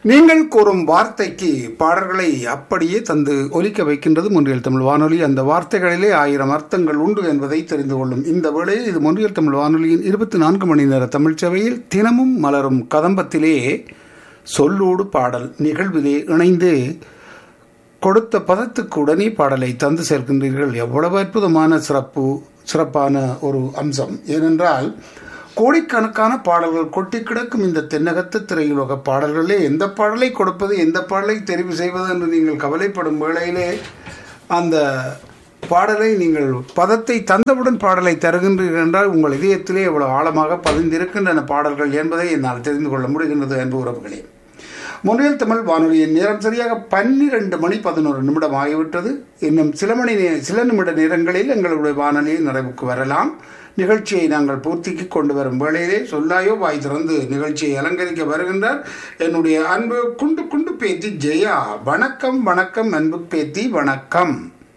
நீங்கள் கூறும் வார்த்தைக்கு பாடல்களை அப்படியே தந்து ஒலிக்க வைக்கின்றது முன்றியல் தமிழ் வானொலி அந்த வார்த்தைகளிலே ஆயிரம் அர்த்தங்கள் உண்டு என்பதை தெரிந்து கொள்ளும் இந்த வேளையில் இது முன்றியல் தமிழ் வானொலியின் இருபத்தி நான்கு மணி நேர தமிழ்ச் சேவையில் தினமும் மலரும் கதம்பத்திலே சொல்லோடு பாடல் நிகழ்விலே இணைந்து கொடுத்த பதத்துக்கு உடனே பாடலை தந்து சேர்க்கின்றீர்கள் எவ்வளவு அற்புதமான சிறப்பு சிறப்பான ஒரு அம்சம் ஏனென்றால் கோடிக்கணக்கான பாடல்கள் கொட்டி கிடக்கும் இந்த தென்னகத்து திரையுலக பாடல்களே எந்த பாடலை கொடுப்பது எந்த பாடலை தெரிவு செய்வது என்று நீங்கள் கவலைப்படும் வேளையிலே அந்த பாடலை நீங்கள் பதத்தை தந்தவுடன் பாடலை தருகின்றீர்கள் என்றால் உங்கள் இதயத்திலே எவ்வளவு ஆழமாக பதிந்திருக்கின்றன பாடல்கள் என்பதை என்னால் தெரிந்து கொள்ள முடிகின்றது என்று உறவுகளே முன்னில் தமிழ் வானொலியின் நேரம் சரியாக பன்னிரண்டு மணி பதினோரு நிமிடம் ஆகிவிட்டது இன்னும் சில மணி நே- சில நிமிட நேரங்களில் எங்களுடைய வானொலியை நிறைவுக்கு வரலாம் நிகழ்ச்சியை நாங்கள் பூர்த்திக்கு கொண்டு வரும் வேளையிலே சொல்லாயோ வாய் திறந்து நிகழ்ச்சியை அலங்கரிக்க வருகின்றார் என்னுடைய அன்பு குண்டு குண்டு பேத்தி ஜெயா வணக்கம் வணக்கம் அன்பு பேத்தி வணக்கம்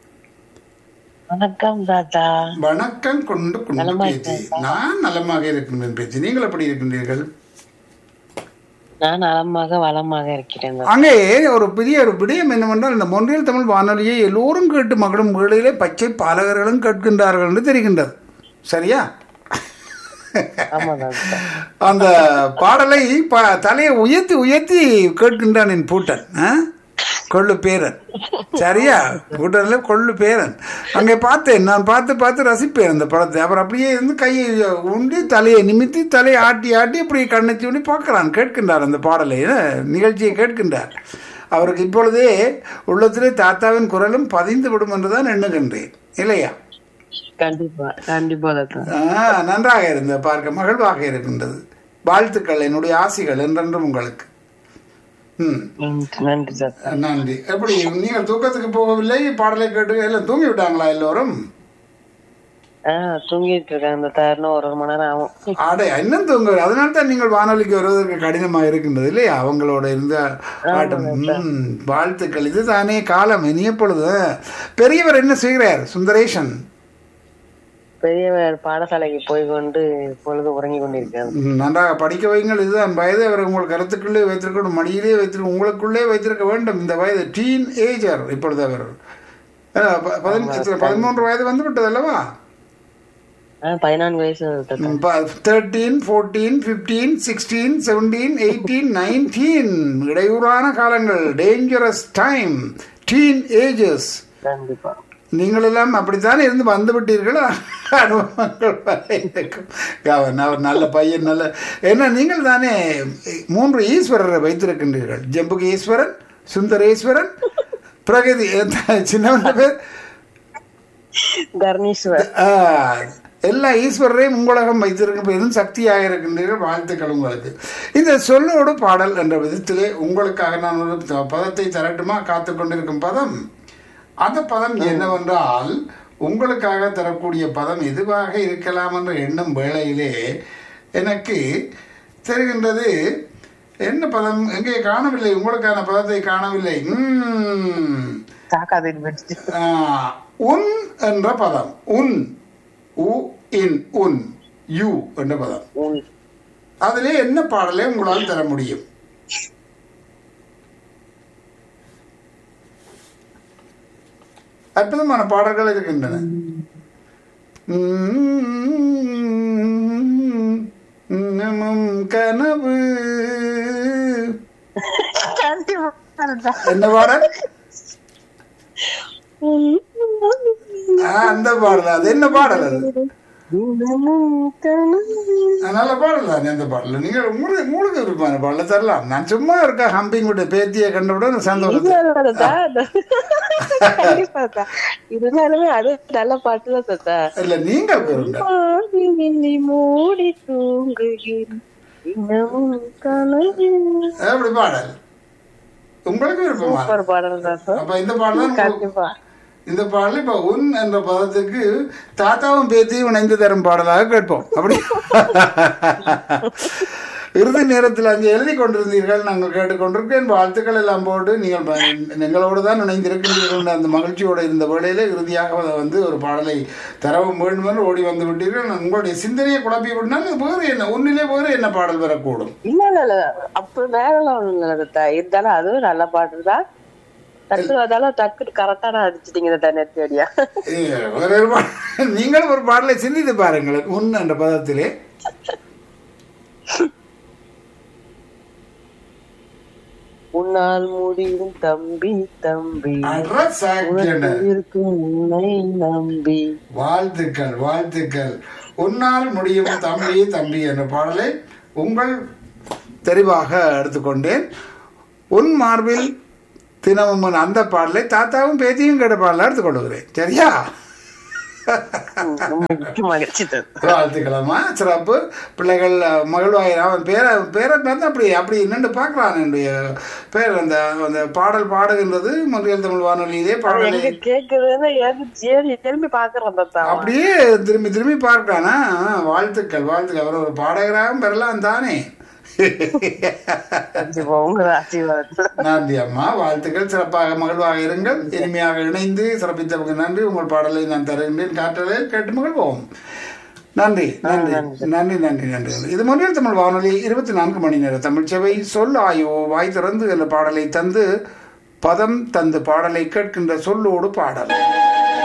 வணக்கம் தாத்தா வணக்கம் குண்டு குண்டு நலமா பேத்தி நான் நலமாக இருக்கின்றேன் பேத்தி நீங்கள் எப்படி இருக்கின்றீர்கள் நான் நலமாக வளமாக இருக்கிறேன் தாத்தா. அங்கே ஒரு பெரிய ஒரு விடயம் என்னவென்றால் இந்த மொன்றியல் தமிழ் வானொலியை எல்லோரும் கேட்டு மகளும் வேளையிலே பச்சை பாலகர்களும் கேட்கின்றார்கள் என்று தெரிகின்றது சரியா ஆமா தாத்தா அந்த பாடலை ப- தலையை உயர்த்தி உயர்த்தி கேட்கின்றான் என் பூட்டன் ஆ? கொள்ளு பேரன் சரியா பூட்டன்ல கொள்ளு பேரன் அங்கே பார்த்தேன் நான் பார்த்து பார்த்து ரசிப்பேன் அந்த படத்தை அப்புறம் அப்படியே இருந்து கையை உண்டி தலையை நிமித்தி தலையை ஆட்டி ஆட்டி அப்படி கண்ணை தூண்டி பார்க்கிறான் கேட்கின்றார் அந்த பாடலை ஆ, நிகழ்ச்சியை கேட்கின்றார் அவருக்கு இப்பொழுதே உள்ளத்திலே தாத்தாவின் குரலும் பதிந்து விடும் என்றுதான் எண்ணுகின்றேன் இல்லையா கண்டிப்பா கண்டிப்பா தாத்தா ஆ, நன்றாக இருந்த பார்க்க மகிழ்வாக இருக்கின்றது வாழ்த்துக்கள் என்னுடைய ஆசிகள் என்றென்றும் உங்களுக்கு ம் நன்றி நன்றி தாத்தா நன்றி எப்படி நீங்கள் தூக்கத்துக்கு போகவில்லை பாடலை கேட்டு எல்லாம் தூங்கி விட்டாங்களா எல்லோரும் ஆஹ் தூங்கிட்டு இருக்கேன் தாத்தா இன்னும் ஒரு ஒரு மணி நேரம் ஆகும் ஆடை இன்னும் தூங்க அதனால தான் நீங்கள் வானொலிக்கு வருவதற்கு கடினமாக இருக்கின்றது இல்லையா அவங்களோட இருந்த ஆட்டம் ம், வாழ்த்துக்கள் இது தானே காலம் இனிய பொழுது பெரியவர் என்ன செய்கிறார் சுந்தரேஷன் பெரியவர் பாடசாலைக்கு போய் கொண்டு பொழுது உறங்கி கொண்டிருக்கேன் ம், நன்றாக படிக்க வைங்கள் இதுதான் வயது அவர் உங்கள் கருத்துக்குள்ளே வைத்திருக்கணும் மடியிலே வைத்திருக்க உங்களுக்குள்ளே வைத்திருக்க வேண்டும் இந்த வயது டீன் ஏஜர் இப்பொழுது அவர் அஹ், ப- பதின- எத்தனை, பதிமூன்று வயது வந்து விட்டது அல்லவா ஆஹ் பதினான்கு வயசு தாத்தா thirteen fourteen fifteen sixteen seventeen eighteen nineteen இடையூறான காலங்கள் டேஞ்சரஸ் டைம் டீன் ஏஜஸ் கண்டிப்பா நீங்கள் எல்லாம் அப்படித்தானே இருந்து வந்து விட்டீர்கள் அனுபவங்கள் வர இருக்கும் கவன் அவர் நல்ல பையன் நல்ல ஏன்னா நீங்கள் தானே மூன்று ஈஸ்வரரை வைத்திருக்கின்றீர்கள் ஜம்புக ஈஸ்வரன் சுந்தரேஸ்வரன் பிரகதி சின்னவன் பேர் தர்ணீஸ்வர் ஆ, எல்லா ஈஸ்வரரையும் உங்களகம் வைத்திருக்க பெரும் சக்தியாக இருக்கின்றீர்கள் வாழ்த்துக்கள் உங்களுக்கு இந்த சொல்லோடு பாடல் என்ற விதத்திலே உங்களுக்காக நான் ஒரு த- பதத்தை தரட்டுமா காத்து கொண்டிருக்கும் பதம் அந்த பதம் என்னவென்றால் உங்களுக்காக தரக்கூடிய பதம் எதுவாக இருக்கலாம் என்ற எண்ணம் வேளையிலே எனக்கு தெரிகின்றது என்ன பதம் எங்கே காணவில்லை உங்களுக்கான பதத்தை காணவில்லை உம் காக்காதின் வெற்றி ஆ, உன் என்ற பதம் உன் உ இன் உன் யூ என்ற பதம் உன் அதிலே என்ன பாடலை உங்களால் தர முடியும் அற்புதமான பாடல்கள் இருக்கின்றன இன்னமும் கனவு என்ன பாடல் ஆ, அந்த பாடல் அது என்ன பாடல் அது நல்ல பாடல் தானே அந்த பாடல் நீங்கள் உங்களுக்கு உங்களுக்கு விருப்பமான பாடல தரலாம் நான் சும்மா இருக்க ஹம்பிங் விட்டு பேத்தியை கண்டவுடன் சந்தோஷத்தை கண்டிப்பா தாத்தா. இருந்தாலுமே அது நல்ல பாட்டு தான் தாத்தா இல்ல நீங்கள் பெறுங்க பாவினி மூடி தூங்குகிறேன் இன்னமும் கனவு எப்படி பாடல் உங்களுக்கு விருப்பமா சூப்பர் பாடல் தாத்தா அப்ப இந்த பாடல் தான் உங்களுக்கு- கண்டிப்பா இந்த பாடல் இப்ப உன் என்ற பதத்துக்கு தாத்தாவும் பேத்தியும் இணைந்து தரும் பாடலாக கேட்போம் அப்படி இறுதி நேரத்தில் அங்கே எழுதி கொண்டிருந்தீர்கள் நாங்கள் கேட்டுக்கொண்டிருக்கேன் வாழ்த்துக்கள் எல்லாம் போட்டு நீங்கள் ப- எங்களோடு தான் இணைந்திருக்கின்றீர்கள் என்ற அந்த மகிழ்ச்சியோடு இருந்த வேளையில இறுதியாக அதை வந்து ஒரு பாடலை தரவும் வேண்டும் என்று ஓடி வந்து விட்டீர்கள் உங்களுடைய சிந்தனையை குழப்பி விட்டால் இது வேறு என்ன ஒன்னிலே வேறு என்ன பாடல் வரக்கூடும் இல்ல இல்ல இல்ல அப்ப வேறெல்லாம் ஒண்ணும் இல்ல லதா. இருந்தாலும் அதுவும் நல்ல பாட்டு தான் டக்கு அதால டக்குன்னு கரெக்டான அடிச்சிட்டீங்க இந்த நெத்தியடியா ஏ, வேற ஒரு பா- நீங்கள் ஒரு பாடலை சிந்தித்து பாருங்கள் உன் என்ற பதத்திலே உன்னால் முடியும் தம்பி தம்பி அட்ரஸ் உனக்கு இருக்கும் உன்னை நம்பி வாழ்த்துக்கள் வாழ்த்துக்கள் உன்னால் முடியும் தம்பி தம்பி என்ற பாடலை உங்கள் தெரிவாக எடுத்துக்கொண்டேன் உன் மார்பில் தினமும் உன் அந்த பாடலை தாத்தாவும் பேத்தியும் கேட்ட பாடலை எடுத்துக்கொள்கிறேன் சரியா ம், ரொம்ப மிக்க மகிழ்ச்சி தரும் வாழ்த்துக்கலாமா சிறப்பு பிள்ளைகள் அஹ், மகிழ்வாயிரம் அவன் பேரை பேரை பார்த்து அப்படி அப்படி நின்று பார்க்குறான் என்னுடைய பேர் அந்த அந்த பாடல் பாடுகின்றது மொழியல் தமிழ் வானொலியிலே பாடலை எங்க கேக்குதுன்னு ஏறி ஏறி திரும்பி பாக்குறேன் தாத்தா அப்படியே திரும்பி திரும்பி பார்க்கானா வாழ்த்துக்கள் வாழ்த்துக்கள் அவர் ஒரு பாடகராகவும் பெறலாம் தானே கண்டிப்பா உங்க ஆசீர்வாதத்துல நன்றி அம்மா வாழ்த்துக்கள் சிறப்பாக மகிழ்வாக இருங்கள் இனிமையாக இணைந்து சிறப்பித்தவங்க நன்றி உங்கள் பாடலை நான் தருகின்றேன் காற்றலை கேட்டு மகிழ்வோம் நன்றி நன்றி நன்றி நன்றி நன்றி இது முன்னில் தமிழ் வானொலி இருபத்தி நான்கு மணி நேர தமிழ் சேவை சொல் ஆயோ வாய் திறந்து என்ற பாடலை தந்து பதம் தந்து பாடலை கேட்கின்ற சொல்லோடு பாடல்